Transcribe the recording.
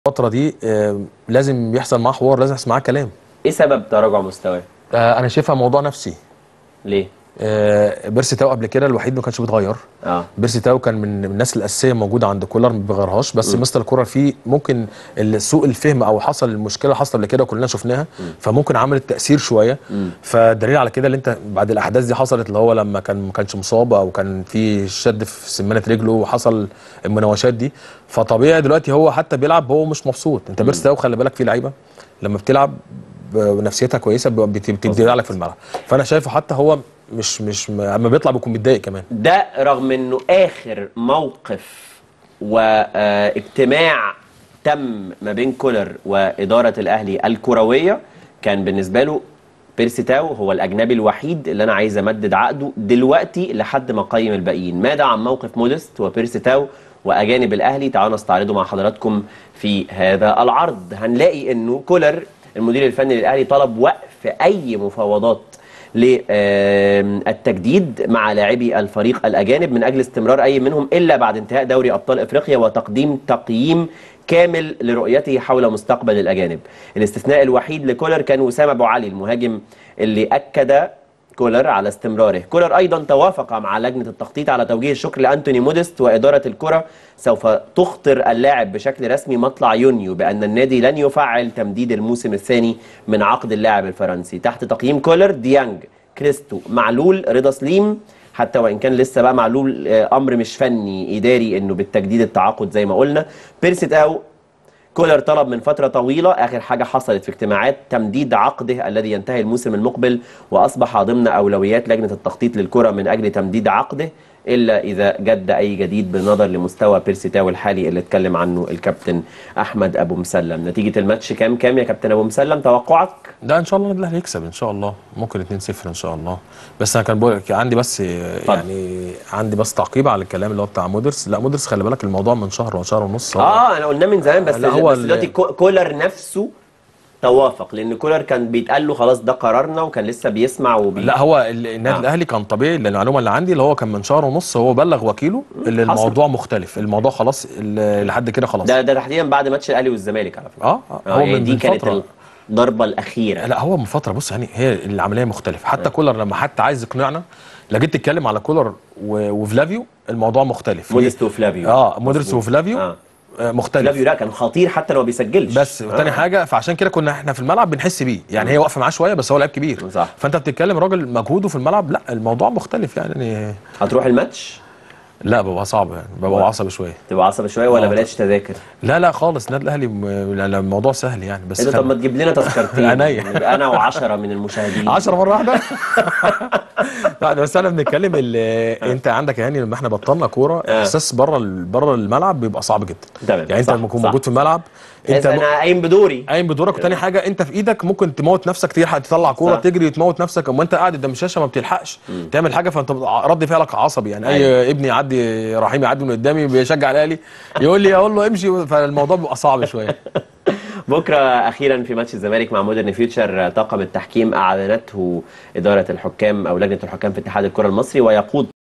الفتره دي آه، لازم يحصل معاه حوار لازم يحصل معاه كلام ايه سبب تراجع مستواه؟ آه، انا شايفها موضوع نفسي ليه؟ آه، بيرسي تاو قبل كده الوحيد ما كانش بيتغير اه بيرسي تاو كان من الناس الاساسيه موجوده عند كولر ما بيغيرهاش بس مستر كولر فيه ممكن ال- سوء الفهم او حصل المشكله حصلت قبل كده وكلنا شفناها فممكن عملت تاثير شويه فدليل على كده اللي انت بعد الاحداث دي حصلت اللي هو لما كان ما كانش مصاب او كان في شد في سمانه رجله وحصل المناوشات دي فطبيعي دلوقتي هو حتى بيلعب هو مش مبسوط انت بيرسي تاو خلي بالك في لعيبه لما بتلعب ونفسيتها كويسه بت- بتبدي لك في الملعب فانا شايفه حتى هو مش مش اما بيطلع بيكون متضايق كمان ده رغم انه اخر موقف واجتماع تم ما بين كولر واداره الاهلي الكرويه كان بالنسبه له بيرسي تاو هو الاجنبي الوحيد اللي انا عايز امدد عقده دلوقتي لحد ما اقيم الباقيين ماذا عن موقف مودست وبيرسي تاو واجانب الاهلي تعالوا نستعرضه مع حضراتكم في هذا العرض هنلاقي انه كولر المدير الفني للاهلي طلب وقف اي مفاوضات للتجديد مع لاعبي الفريق الاجانب من اجل استمرار اي منهم الا بعد انتهاء دوري ابطال افريقيا وتقديم تقييم كامل لرؤيته حول مستقبل الاجانب. الاستثناء الوحيد لكولر كان وسام ابو علي المهاجم اللي اكد كولر على استمراره كولر أيضا توافق مع لجنة التخطيط على توجيه الشكر لأنتوني موديست وإدارة الكرة سوف تخطر اللاعب بشكل رسمي مطلع يونيو بأن النادي لن يفعل تمديد الموسم الثاني من عقد اللاعب الفرنسي تحت تقييم كولر ديانج كريستو معلول رضا سليم حتى وان كان لسه بقى معلول آه، امر مش فني اداري انه بالتجديد التعاقد زي ما قلنا بيرسي تاو كولر طلب من فترة طويلة آخر حاجة حصلت في اجتماعات تمديد عقده الذي ينتهي الموسم المقبل وأصبح ضمن أولويات لجنة التخطيط للكرة من أجل تمديد عقده إلا إذا جد أي جديد بالنظر لمستوى بيرسي تاو الحالي اللي اتكلم عنه الكابتن أحمد أبو مسلم نتيجة الماتش كام كام يا كابتن أبو مسلم توقعك؟ ده ان شاء الله النادي الاهلي يكسب ان شاء الله ممكن 2-0 ان شاء الله بس انا كان بقول لك عندي بس يعني عندي بس تعقيب على الكلام اللي هو بتاع مودرس لا مودرس خلي بالك الموضوع من شهر وشهر ونص هو آه أنا قلناه من زمان بس, لا، هو بس ال- دلوقتي كو- كولر نفسه توافق لأن كولر كان بيتقال له خلاص ده قرارنا وكان لسه بيسمع وبي لا هو ال- النادي آه. الاهلي كان طبيعي لأن المعلومه اللي عندي اللي هو كان من شهر ونص هو بلغ وكيله اللي حصل. الموضوع مختلف الموضوع خلاص ال- لحد كده خلاص ده ده تحديدا بعد ماتش الاهلي والزمالك على فكره اه آه، آه هو يعني من دي من كانت فتره الضربه الاخيره لا هو من فتره بص يعني هي العمليه مختلفه حتى كولر لما حتى عايز يقنعنا لا جيت تتكلم على كولر و- وفلافيو الموضوع مختلف موديست وفلافيو اه مودريتس مظبوط. وفلافيو آه. آه. مختلف فلافيو لا كان خطير حتى لو ما بيسجلش بس وتاني آه. حاجه فعشان كده كنا احنا في الملعب بنحس بيه يعني هي واقفه معاه شويه بس هو لعيب كبير صح. فانت بتتكلم راجل مجهوده في الملعب لا الموضوع مختلف يعني هتروح الماتش لا بيبقى صعب يعني بيبقى عصبي شويه تبقى عصبي شويه ولا آه. بلاش تذاكر لا لا خالص النادي الاهلي م- لا، لا، الموضوع سهل يعني بس ايه ده خل- طب ما تجيب لنا تذكرتين عينيا. يبقى انا وعشرة من المشاهدين 10 مره واحده لا بس انا بنتكلم ال- انت عندك يعني لما احنا بطلنا كوره آه. احساس بره ال- بره الملعب بيبقى صعب جدا تمام. يعني انت صح، لما تكون صح، موجود في الملعب انت انت م- انا قايم بدوري قايم بدورك وتاني حاجه انت في ايدك ممكن تموت نفسك تلحق تطلع كوره صح. تجري وتموت نفسك اما انت قاعد قدام الشاشه ما بتلحقش تعمل حاجه فانت بتبقى رد فعلك عصبي يعني اي أيوة. ابني يعدي رحيم يعدي من قدامي بيشجع الاهلي يقول لي اقول له امشي فالموضوع بيبقى صعب شويه بكره اخيرا في ماتش الزمالك مع مودرن فيوتشر طاقم التحكيم اعلنته اداره الحكام او لجنه الحكام في اتحاد الكره المصري ويقود